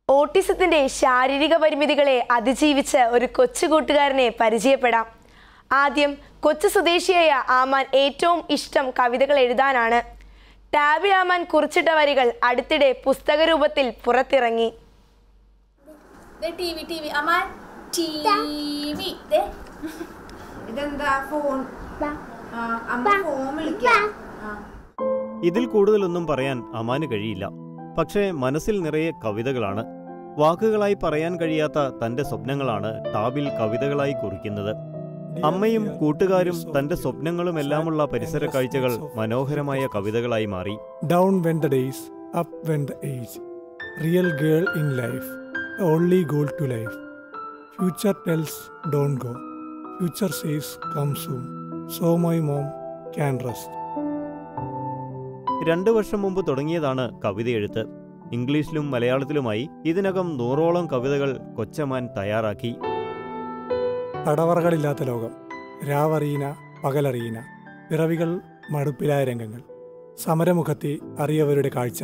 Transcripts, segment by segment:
ഓട്ടിസത്തിന്റെ ശാരീരിക പരിമിതികളെ അതിജീവിച്ച് ഒരു കൊച്ചു കൂട്ടുകാരനെ പരിചയപ്പെടാം ആദ്യം കൊച്ചു സ്വദേശിയായ ആമാൻ ഏറ്റവും ഇഷ്ടം കവിതകൾ എഴുതാനാണ് ടാബി ആമാൻ കുറിച്ചിട്ട വരികൾ അടുത്തിടെ പുസ്തക രൂപത്തിൽ പുറത്തിറങ്ങി ടി വി ടി വി അമ്മാൻ ടി വി ദേ ഇതെന്താ ഫോൺ ആ, അമ്മ ഫോൺ വിളിക്കാം ആ. ഇതിൽ കൂടുതലൊന്നും പറയാൻ അമാന് കഴിയില്ല പക്ഷേ മനസ്സിൽ നിറയെ കവിതകളാണ് വാക്കുകളായി പറയാൻ കഴിയാത്ത തന്റെ സ്വപ്നങ്ങളാണ് ടാബിൽ കവിതകളായി കുറിക്കുന്നത് അമ്മയും കൂട്ടുകാരും തന്റെ സ്വപ്നങ്ങളുമെല്ലാമുള്ള പരിസര കാഴ്ചകൾ മനോഹരമായ കവിതകളായി മാറി Down went the days, up went the age. Real girl in life, the only goal to life. Future tells don't go. Future says come soon. So my mom can rest. രണ്ടു വർഷം മുമ്പ് തുടങ്ങിയതാണ് കവിതയെഴുത്ത് ഇംഗ്ലീഷിലും മലയാളത്തിലുമായി ഇതിനകം നൂറോളം കവിതകൾ കൊച്ചമാൻ തയ്യാറാക്കി തടവറകളില്ലാത്ത ലോകം രാവറിയന പകലറിയന പിറവികൾ മടുപ്പിലായ രംഗങ്ങൾ സമരമുഖത്തെ അറിയവരുടെ കാഴ്ച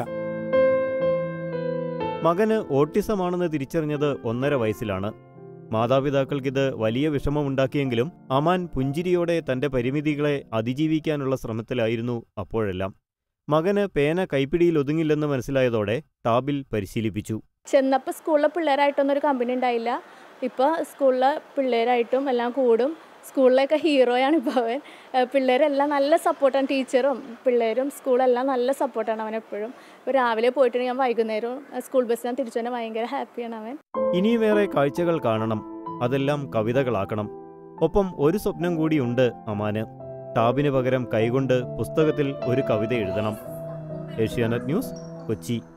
മകന് ഓട്ടിസമാണെന്ന് തിരിച്ചറിഞ്ഞത് ഒന്നര വയസ്സിലാണ് മാതാപിതാക്കൾക്കിത് വലിയ വിഷമമുണ്ടാക്കിയെങ്കിലും അമാൻ പുഞ്ചിരിയോടെ തന്റെ പരിമിതികളെ അതിജീവിക്കാനുള്ള ശ്രമത്തിലായിരുന്നു അപ്പോഴെല്ലാം മകന് പേന കൈപ്പിടിയിൽ ഒതുങ്ങില്ലെന്ന് മനസ്സിലായതോടെ ടാബിൽ പരിശീലിപ്പിച്ചു ചെന്നപ്പോൾ സ്കൂളിലെ പിള്ളേരായിട്ടൊന്നും ഒരു കമ്പനി ഉണ്ടായില്ല ഇപ്പോൾ സ്കൂളിലെ പിള്ളേരായിട്ടും എല്ലാം കൂടും സ്കൂളിലൊക്കെ ഹീറോയാണ് ഇപ്പോൾ അവൻ ഏഹ് പിള്ളേരെല്ലാം നല്ല സപ്പോർട്ടാണ് ടീച്ചറും പിള്ളേരും സ്കൂളെല്ലാം നല്ല സപ്പോർട്ടാണ് അവൻ എപ്പോഴും ഇപ്പോൾ രാവിലെ പോയിട്ട് ഞാൻ വൈകുന്നേരം സ്കൂൾ ബസ്സിന് തിരിച്ചു തന്നെ ഭയങ്കര ഹാപ്പിയാണ് അവൻ ഇനിയുമേറെ കാഴ്ചകൾ കാണണം അതെല്ലാം കവിതകളാക്കണം ഒപ്പം ഒരു സ്വപ്നം കൂടിയുണ്ട് അമാന് ടാബിന് പകരം കൈകൊണ്ട് പുസ്തകത്തിൽ ഒരു കവിത എഴുതണം ഏഷ്യാനെറ്റ് ന്യൂസ് കൊച്ചി